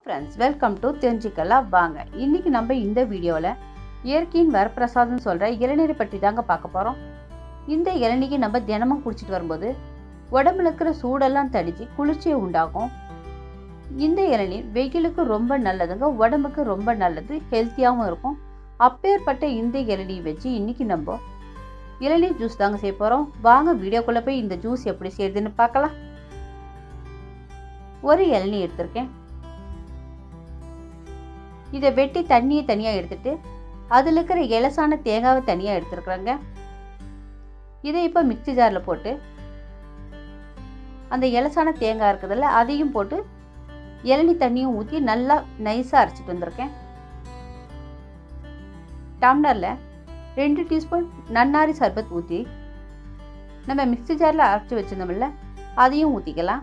friends welcome to தெரிஞ்சுக்கலாம் வாங்க இன்னைக்கு நம்ம இந்த வீடியோவில் இயற்கையின் வரப்பிரசாதம் சொல்கிற இளநீரை பற்றி தாங்க பார்க்க போகிறோம் இந்த இளநீக்கு நம்ம தினமும் குடிச்சிட்டு வரும்போது உடம்புல இருக்கிற சூடெல்லாம் தடிச்சு குளிர்ச்சியை உண்டாகும் இந்த இளநீர் வெயிலுக்கு ரொம்ப நல்லதுங்க உடம்புக்கு ரொம்ப நல்லது ஹெல்த்தியாகவும் இருக்கும் அப்பேற்பட்ட இந்த இளநீர் வச்சு இன்னைக்கு நம்ம இளநீர் ஜூஸ் தாங்க செய்ய போகிறோம் வாங்க வீடியோக்குள்ளே போய் இந்த ஜூஸ் எப்படி செய்யுதுன்னு பார்க்கலாம் ஒரு இளநீர் எடுத்திருக்கேன் இதை வெட்டி தண்ணியை தனியாக எடுத்துட்டு அதில் இருக்கிற இலசான தேங்காவை தனியாக எடுத்துருக்குறேங்க இதை இப்போ மிக்சி ஜாரில் போட்டு அந்த இலசான தேங்காய் இருக்குதுல்ல அதையும் போட்டு இளநி தண்ணியும் ஊற்றி நல்லா நைஸாக அரைச்சிட்டு வந்திருக்கேன் டம்ளரில் ரெண்டு டீஸ்பூன் நன்னாரி சர்பத் ஊற்றி நம்ம மிக்சி ஜாரில் அரைச்சி வச்சிருந்தோம்ல அதையும் ஊற்றிக்கலாம்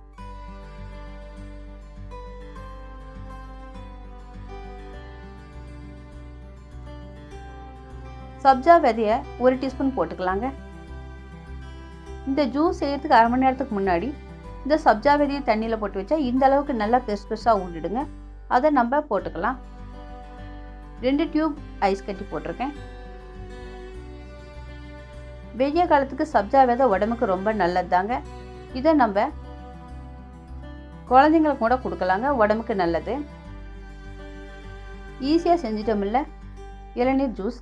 சப்ஜா விதையை ஒரு டீஸ்பூன் போட்டுக்கலாங்க இந்த ஜூஸ் செய்யறதுக்கு அரை மணி நேரத்துக்கு முன்னாடி இந்த சப்ஜா விதையை தண்ணியில் போட்டு வச்சா இந்த அளவுக்கு நல்லா பெருசு பெருசாக ஊண்டிடுங்க அதை நம்ம போட்டுக்கலாம் ரெண்டு டியூப் ஐஸ் கட்டி போட்டிருக்கேன் வெய்ய காலத்துக்கு சப்ஜா விதை உடம்புக்கு ரொம்ப நல்லது தாங்க இதை நம்ம குழந்தைங்களுக்கு கூட கொடுக்கலாங்க உடம்புக்கு நல்லது ஈஸியாக செஞ்சிட்டோமில்ல இளநீர் ஜூஸ்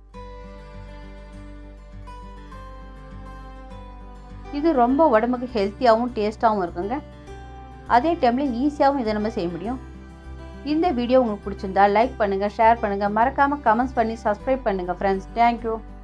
இது ரொம்ப உடம்புக்கு ஹெல்த்தியாகவும் டேஸ்ட்டாகவும் இருக்குங்க அதே டைமில் ஈஸியாகவும் இதை நம்ம செய்ய முடியும் இந்த வீடியோ உங்களுக்கு பிடிச்சிருந்தா லைக் பண்ணுங்கள் ஷேர் பண்ணுங்கள் மறக்காமல் கமெண்ட்ஸ் பண்ணி சப்ஸ்கிரைப் பண்ணுங்கள் ஃப்ரெண்ட்ஸ் தேங்க்யூ